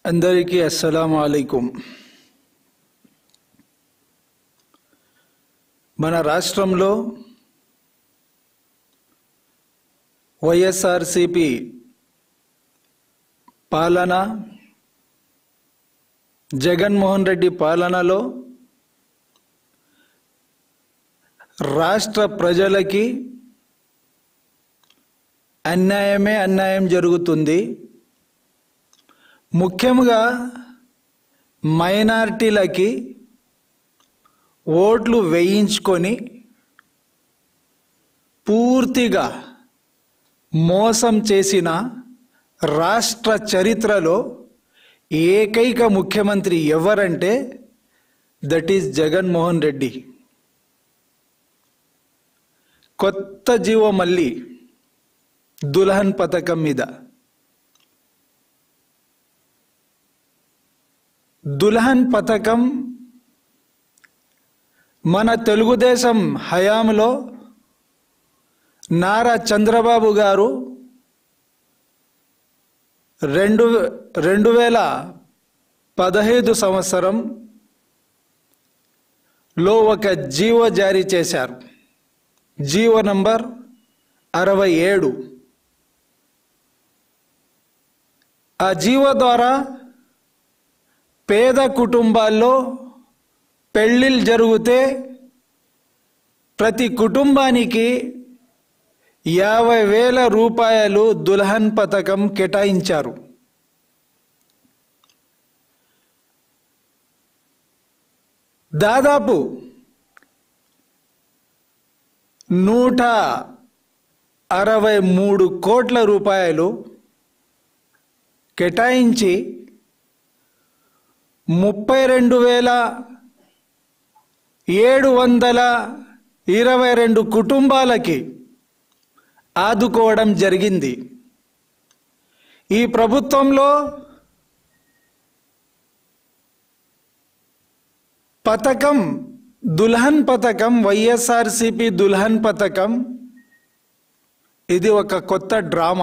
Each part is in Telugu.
అందరికీ అస్సలం అలైకుం మన రాష్ట్రంలో వైఎస్ఆర్సిపి పాలన జగన్మోహన్ రెడ్డి పాలనలో రాష్ట్ర ప్రజలకి అన్యాయమే అన్యాయం జరుగుతుంది ముఖ్యంగా మైనారిటీలకి ఓట్లు వేయించుకొని పూర్తిగా మోసం చేసిన రాష్ట్ర చరిత్రలో ఏకైక ముఖ్యమంత్రి ఎవరంటే దట్ ఈజ్ జగన్మోహన్ రెడ్డి కొత్త జీవో మళ్ళీ దుల్హన్ పథకం మీద దుల్హన్ పథకం మన తెలుగుదేశం హయాంలో నారా చంద్రబాబు గారు రెండు రెండు వేల పదహైదు సంవత్సరం లో ఒక జీవో జారీ చేశారు జీవో నంబర్ అరవై ఏడు ఆ జీవో ద్వారా పేద కుటుంబాల్లో పెళ్ళిళ్ళు జరిగితే ప్రతి కుటుంబానికి యాభై వేల రూపాయలు దుల్హన్ పథకం కేటాయించారు దాదాపు నూట అరవై మూడు కోట్ల రూపాయలు కేటాయించి ముప్పై రెండు వేల ఏడు వందల ఇరవై రెండు కుటుంబాలకి ఆదుకోవడం జరిగింది ఈ ప్రభుత్వంలో పథకం దుల్హన్ పథకం వైఎస్ఆర్సిపి దుల్హన్ పథకం ఇది ఒక కొత్త డ్రామా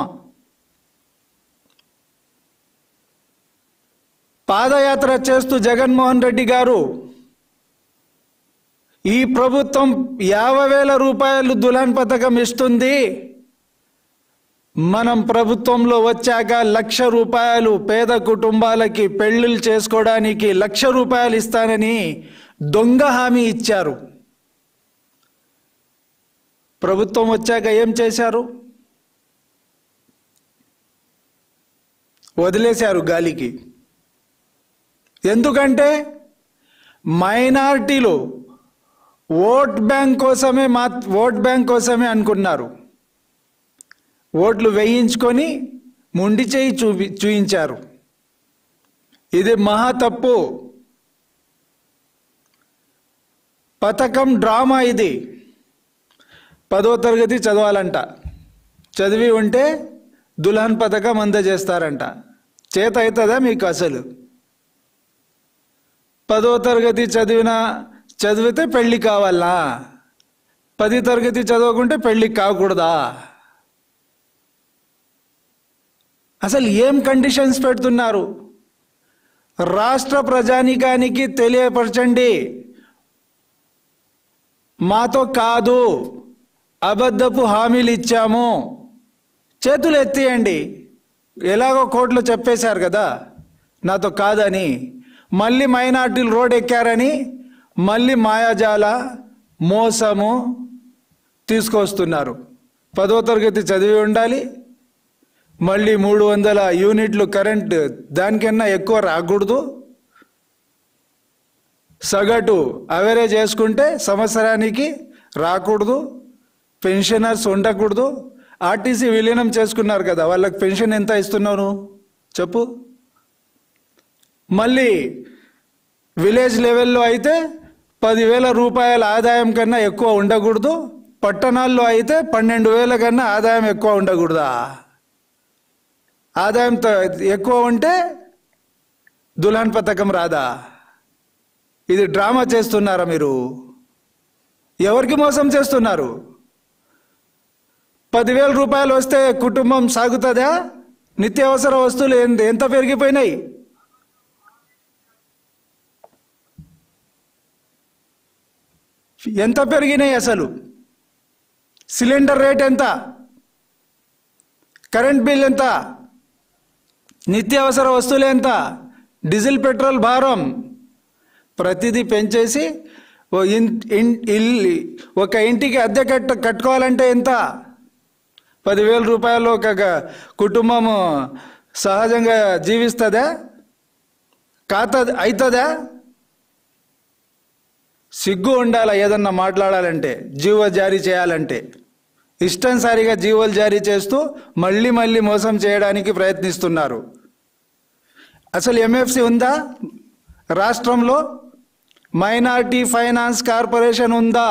పాదయాత్ర చేస్తూ జగన్మోహన్ రెడ్డి గారు ఈ ప్రభుత్వం యాభై వేల రూపాయలు దుల్హన్ పథకం ఇస్తుంది మనం ప్రభుత్వంలో వచ్చాక లక్ష రూపాయలు పేద కుటుంబాలకి పెళ్లిళ్ళు చేసుకోవడానికి లక్ష రూపాయలు ఇస్తానని దొంగ హామీ ఇచ్చారు ప్రభుత్వం వచ్చాక ఏం చేశారు వదిలేశారు గాలికి ఎందుకంటే మైనారిటీలు ఓట్ బ్యాంక్ కోసమే మా ఓట్ బ్యాంక్ కోసమే అనుకున్నారు ఓట్లు వేయించుకొని ముండి చేయి చూపి చూయించారు ఇది మహా తప్పు పథకం డ్రామా ఇది పదో తరగతి చదవాలంట చదివి ఉంటే దుల్హన్ పథకం అందజేస్తారంట చేత అవుతుందా మీకు అసలు పదో తరగతి చదివిన చదివితే పెళ్ళి కావాలా పది తరగతి చదవకుంటే పెళ్ళి కాకూడదా అసలు ఏం కండిషన్స్ పెడుతున్నారు రాష్ట్ర ప్రజానికానికి తెలియపరచండి మాతో కాదు అబద్ధపు హామీలు ఇచ్చాము చేతులు ఎత్తియండి ఎలాగో కోర్టులో చెప్పేశారు కదా నాతో కాదని మళ్ళీ మైనార్టీలు రోడ్ ఎక్కారని మళ్ళీ మాయాజాల మోసము తీసుకొస్తున్నారు పదో తరగతి చదివి ఉండాలి మళ్ళీ మూడు వందల యూనిట్లు కరెంట్ దానికన్నా ఎక్కువ రాకూడదు సగటు అవరేజ్ వేసుకుంటే సంవత్సరానికి రాకూడదు పెన్షనర్స్ ఉండకూడదు ఆర్టీసీ విలీనం చేసుకున్నారు కదా వాళ్ళకి పెన్షన్ ఎంత ఇస్తున్నావు చెప్పు మళ్ళీ విలేజ్ లెవెల్లో అయితే పదివేల రూపాయల ఆదాయం కన్నా ఎక్కువ ఉండకూడదు పట్టణాల్లో అయితే పన్నెండు వేల కన్నా ఆదాయం ఎక్కువ ఉండకూడదా ఆదాయం ఎక్కువ ఉంటే దుల్హన్ పథకం రాదా ఇది డ్రామా చేస్తున్నారా మీరు ఎవరికి మోసం చేస్తున్నారు పదివేల రూపాయలు వస్తే కుటుంబం సాగుతుందా నిత్యావసర వస్తువులు ఎంత ఎంత పెరిగిపోయినాయి ఎంత పెరిగినాయి అసలు సిలిండర్ రేట్ ఎంత కరెంట్ బిల్ ఎంత నిత్యావసర వస్తువులు ఎంత డీజిల్ పెట్రోల్ భారం ప్రతిదీ పెంచేసి ఓ ఇన్ ఇన్- ఇల్లు ఒక ఇంటికి అద్దె కట్ట కట్టుకోవాలంటే ఎంత పదివేల రూపాయలు ఒక గ- కుటుంబము సహజంగా జీవిస్తుందా కాత అవుతుందా సిగ్గు ఉండాలా ఏదన్నా మాట్లాడాలంటే జీవో జారీ చేయాలంటే ఇష్టంసారిగా జీవోలు జారీ చేస్తూ మళ్ళీ మళ్ళీ మోసం చేయడానికి ప్రయత్నిస్తున్నారు అసలు ఎంఎఫ్సి ఉందా రాష్ట్రంలో మైనార్టీ ఫైనాన్స్ కార్పొరేషన్ ఉందా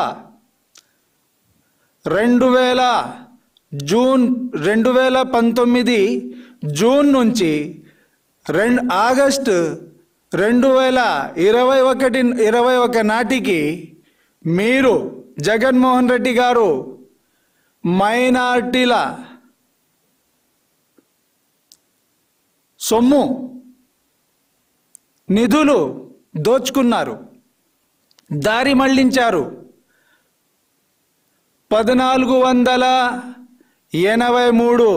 రెండు వేల జూన్ రెండు వేల పంతొమ్మిది జూన్ నుంచి రెండు ఆగస్టు రెండు వేల ఇరవై ఒకటి ఇరవై ఒక నాటికి మీరు జగన్మోహన్ రెడ్డి గారు మైనార్టీల సొమ్ము నిధులు దోచుకున్నారు దారి మళ్లించారు పద్నాలుగు వందల ఎనభై మూడు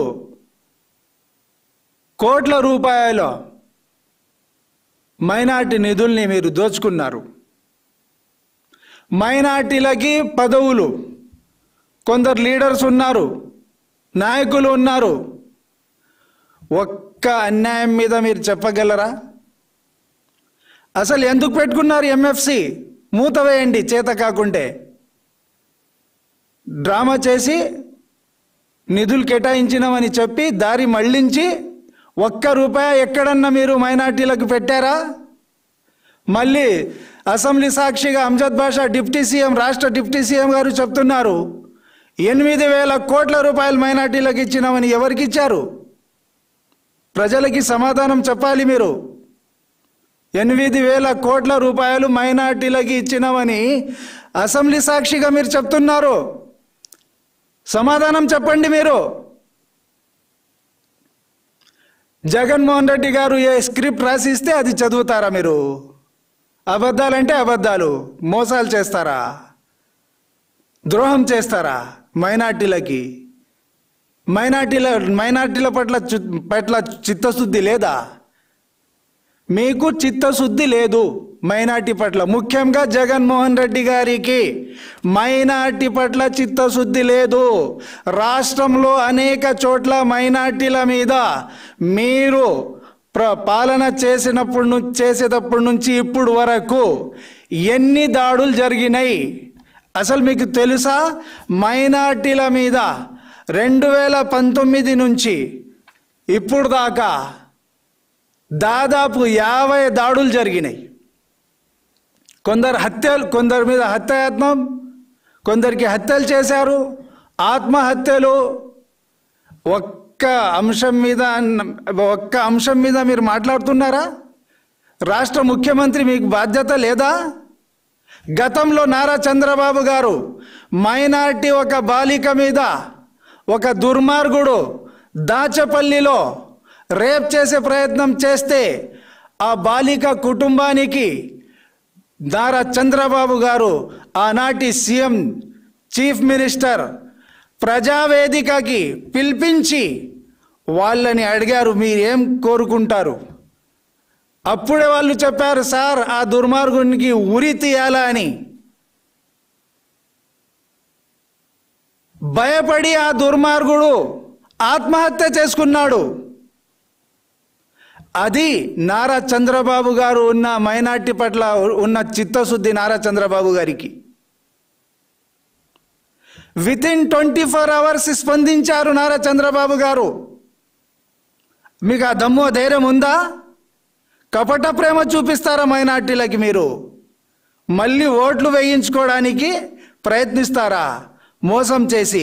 కోట్ల రూపాయల మైనార్టీ నిధుల్ని మీరు దోచుకున్నారు మైనార్టీలకి పదవులు కొందరు లీడర్స్ ఉన్నారు నాయకులు ఉన్నారు ఒక్క అన్యాయం మీద మీరు చెప్పగలరా అసలు ఎందుకు పెట్టుకున్నారు ఎంఎఫ్సి మూత వేయండి చేత కాకుంటే డ్రామా చేసి నిధులు కేటాయించినామని చెప్పి దారి మళ్లించి ఒక్క రూపాయి ఎక్కడన్నా మీరు మైనార్టీలకు పెట్టారా మళ్ళీ అసెంబ్లీ సాక్షిగా అంజద్ బాషా డిప్యూటీ సీఎం రాష్ట్ర డిప్యూటీ సీఎం గారు చెప్తున్నారు ఎనిమిది వేల కోట్ల రూపాయలు మైనార్టీలకు ఇచ్చినామని ఎవరికి ఇచ్చారు ప్రజలకి సమాధానం చెప్పాలి మీరు ఎనిమిది వేల కోట్ల రూపాయలు మైనార్టీలకి ఇచ్చినామని అసెంబ్లీ సాక్షిగా మీరు చెప్తున్నారు సమాధానం చెప్పండి మీరు జగన్మోహన్ రెడ్డి గారు ఏ స్క్రిప్ట్ రాసిస్తే అది చదువుతారా మీరు అబద్ధాలంటే అబద్ధాలు మోసాలు చేస్తారా ద్రోహం చేస్తారా మైనార్టీలకి మైనార్టీల మైనార్టీల పట్ల చి- పట్ల చిత్తశుద్ధి లేదా మీకు చిత్తశుద్ధి లేదు మైనార్టీ పట్ల ముఖ్యంగా జగన్మోహన్ రెడ్డి గారికి మైనార్టీ పట్ల చిత్తశుద్ధి లేదు రాష్ట్రంలో అనేక చోట్ల మైనార్టీల మీద మీరు ప్ర పాలన చేసినప్పుడు నుంచి చేసేటప్పటి నుంచి ఇప్పుడు వరకు ఎన్ని దాడులు జరిగినాయి అసలు మీకు తెలుసా మైనార్టీల మీద రెండు వేల పంతొమ్మిది నుంచి ఇప్పుడు దాకా దాదాపు యాభై దాడులు జరిగినాయి కొందరు హత్యలు కొందరి మీద హత్యాయత్నం కొందరికి హత్యలు చేశారు ఆత్మహత్యలు ఒక్క అంశం మీద ఒక్క అంశం మీద మీరు మాట్లాడుతున్నారా రాష్ట్ర ముఖ్యమంత్రి మీకు బాధ్యత లేదా గతంలో నారా చంద్రబాబు గారు మైనార్టీ ఒక బాలిక మీద ఒక దుర్మార్గుడు దాచపల్లిలో రేప్ చేసే ప్రయత్నం చేస్తే ఆ బాలిక కుటుంబానికి నారా చంద్రబాబు గారు ఆనాటి సీఎం చీఫ్ మినిస్టర్ ప్రజావేదికకి పిలిపించి వాళ్ళని అడిగారు మీరేం కోరుకుంటారు అప్పుడే వాళ్ళు చెప్పారు సార్ ఆ దుర్మార్గునికి ఉరి తీయాలా అని భయపడి ఆ దుర్మార్గుడు ఆత్మహత్య చేసుకున్నాడు అది నారా చంద్రబాబు గారు ఉన్న మైనార్టీ పట్ల ఉన్న చిత్తశుద్ధి నారా చంద్రబాబు గారికి within twenty four hours స్పందించారు నారా చంద్రబాబు గారు మీకు ఆ దమ్ము ఆ ధైర్యం ఉందా కపట ప్రేమ చూపిస్తారా మైనార్టీలకి మీరు మళ్ళీ ఓట్లు వేయించుకోవడానికి ప్రయత్నిస్తారా మోసం చేసి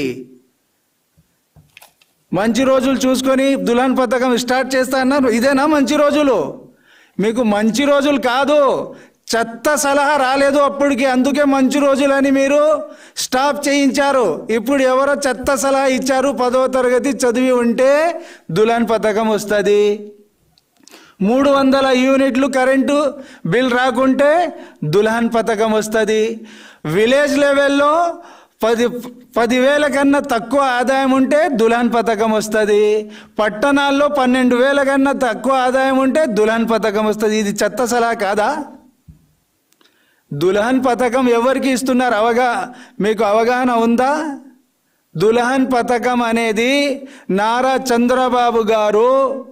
మంచి రోజులు చూసుకొని దుల్హన్ పథకం స్టార్ట్ చేస్తా అన్నారు ఇదేనా మంచి రోజులు మీకు మంచి రోజులు కాదు చెత్త సలహా రాలేదు అప్పటికి అందుకే మంచి రోజులని మీరు స్టాప్ చేయించారు ఇప్పుడు ఎవరో చెత్త సలహా ఇచ్చారు పదవ తరగతి చదివి ఉంటే దుల్హన్ పథకం వస్తుంది మూడు వందల యూనిట్లు కరెంటు బిల్ రాకుంటే దుల్హన్ పథకం వస్తుంది విలేజ్ లెవెల్లో పది పదివేల కన్నా తక్కువ ఆదాయం ఉంటే దుల్హన్ పథకం వస్తుంది పట్టణాల్లో పన్నెండు వేల కన్నా తక్కువ ఆదాయం ఉంటే దుల్హన్ పథకం వస్తుంది ఇది చెత్త సలహా కాదా దుల్హన్ పథకం ఎవరికి ఇస్తున్నారు అవగా మీకు అవగాహన ఉందా దుల్హన్ పథకం అనేది నారా చంద్రబాబు గారు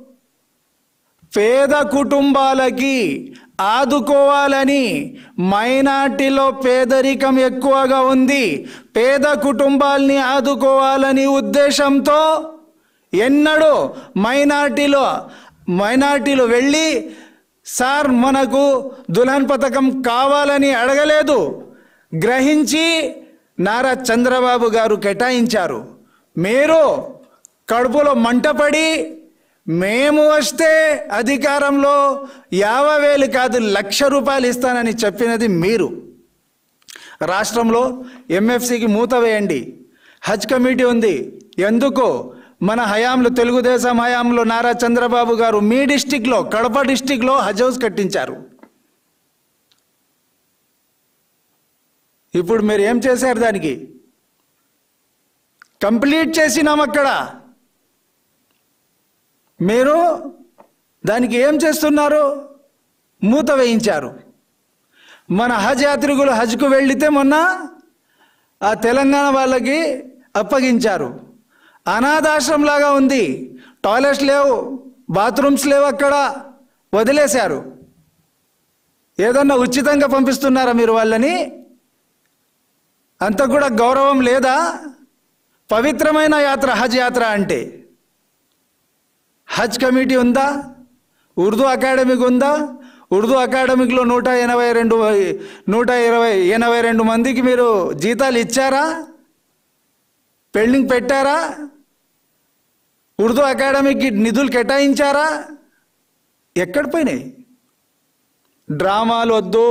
పేద కుటుంబాలకి ఆదుకోవాలని మైనార్టీలో పేదరికం ఎక్కువగా ఉంది పేద కుటుంబాల్ని ఆదుకోవాలని ఉద్దేశంతో ఎన్నడూ మైనార్టీలో మైనార్టీలు వెళ్ళి సార్ మనకు దుల్హన్ పథకం కావాలని అడగలేదు గ్రహించి నారా చంద్రబాబు గారు కేటాయించారు మీరు కడుపులో మంటపడి మేము వస్తే అధికారంలో యాభై వేలు కాదు లక్ష రూపాయలు ఇస్తానని చెప్పినది మీరు రాష్ట్రంలో ఎంఎఫ్సికి మూత వేయండి హజ్ కమిటీ ఉంది ఎందుకు మన హయాంలో తెలుగుదేశం హయాంలో నారా చంద్రబాబు గారు మీ డిస్టిక్లో కడప డిస్టిక్లో హజ్ హౌస్ కట్టించారు ఇప్పుడు మీరు ఏం చేశారు దానికి కంప్లీట్ చేసినాం అక్కడ మీరు దానికి ఏం చేస్తున్నారు మూత వేయించారు మన హజ్ యాత్రికులు హజ్కు వెళితే మొన్న ఆ తెలంగాణ వాళ్ళకి అప్పగించారు అనాథాశ్రమంలాగా ఉంది టాయిలెట్స్ లేవు బాత్రూమ్స్ లేవు అక్కడ వదిలేశారు ఏదన్నా ఉచితంగా పంపిస్తున్నారా మీరు వాళ్ళని అంత కూడా గౌరవం లేదా పవిత్రమైన యాత్ర హజ్ యాత్ర అంటే హజ్ కమిటీ ఉందా ఉర్దూ అకాడమిక్ ఉందా ఉర్దూ అకాడమిక్లో నూట ఎనభై రెండు నూట ఇరవై ఎనభై రెండు మందికి మీరు జీతాలు ఇచ్చారా పెండింగ్ పెట్టారా ఉర్దూ అకాడమీకి నిధులు కేటాయించారా ఎక్కడ పోయినాయి డ్రామాలు వద్దు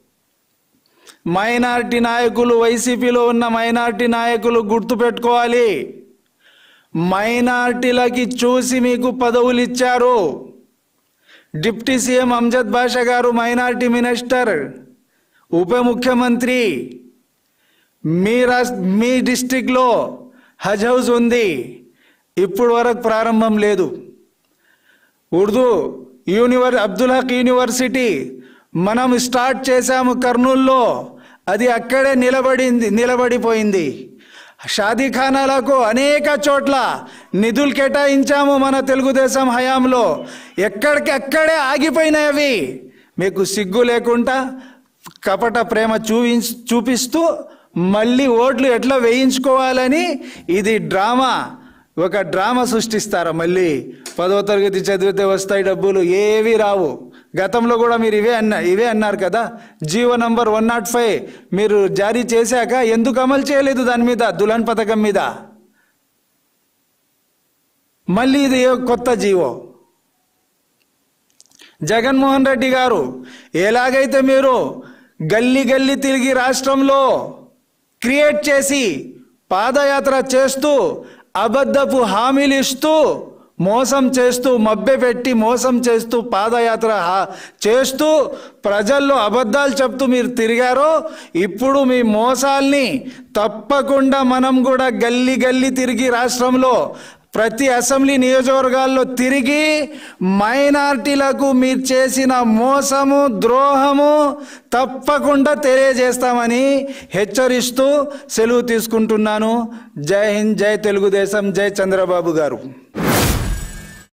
మైనారిటీ నాయకులు వైసీపీలో ఉన్న మైనారిటీ నాయకులు గుర్తుపెట్టుకోవాలి మైనార్టీలకి చూసి మీకు పదవులు ఇచ్చారు డిప్టీ సీఎం అంజద్ బాషా గారు మైనార్టీ మినిస్టర్ ఉప ముఖ్యమంత్రి మీ రాస్ మీ డిస్టిక్లో హజ్ హౌస్ ఉంది ఇప్పుడు వరకు ప్రారంభం లేదు ఉర్దూ యూనివర్ అబ్దుల్ హక్ యూనివర్సిటీ మనం స్టార్ట్ చేశాము కర్నూల్లో అది అక్కడే నిలబడింది నిలబడిపోయింది షాదీఖానాలకు అనేక చోట్ల నిధులు కేటాయించాము మన తెలుగుదేశం హయాంలో ఎక్కడికి అక్కడే ఆగిపోయినాయి అవి మీకు సిగ్గు లేకుండా కపట ప్రేమ చూపి చూపిస్తూ మళ్ళీ ఓట్లు ఎట్లా వేయించుకోవాలని ఇది డ్రామా ఒక డ్రామా సృష్టిస్తారా మళ్ళీ పదవ తరగతి చదివితే వస్తాయి డబ్బులు ఏవి రావు గతంలో కూడా మీరు ఇవే అన్న ఇవే అన్నారు కదా GO number one nought five మీరు జారీ చేశాక ఎందుకు అమలు చేయలేదు దాని మీద దుల్హన్ పథకం మీద మళ్ళీ ఇది ఏ కొత్త జీవో జగన్మోహన్ రెడ్డి గారు ఎలాగైతే మీరు గల్లీ గల్లీ తిరిగి రాష్ట్రంలో క్రియేట్ చేసి పాదయాత్ర చేస్తూ అబద్ధపు హామీలు ఇస్తూ మోసం చేస్తూ మభ్యపెట్టి మోసం చేస్తూ పాదయాత్ర హా- చేస్తూ ప్రజల్లో అబద్ధాలు చెప్తూ మీరు తిరిగారో ఇప్పుడు మీ మోసాల్ని తప్పకుండా మనం కూడా గల్లీ గల్లీ తిరిగి రాష్ట్రంలో ప్రతి అసెంబ్లీ నియోజకవర్గాల్లో తిరిగి మైనార్టీలకు మీరు చేసిన మోసము ద్రోహము తప్పకుండా తెలియజేస్తామని హెచ్చరిస్తూ సెలవు తీసుకుంటున్నాను జై హింద్ జై తెలుగుదేశం జై చంద్రబాబు గారు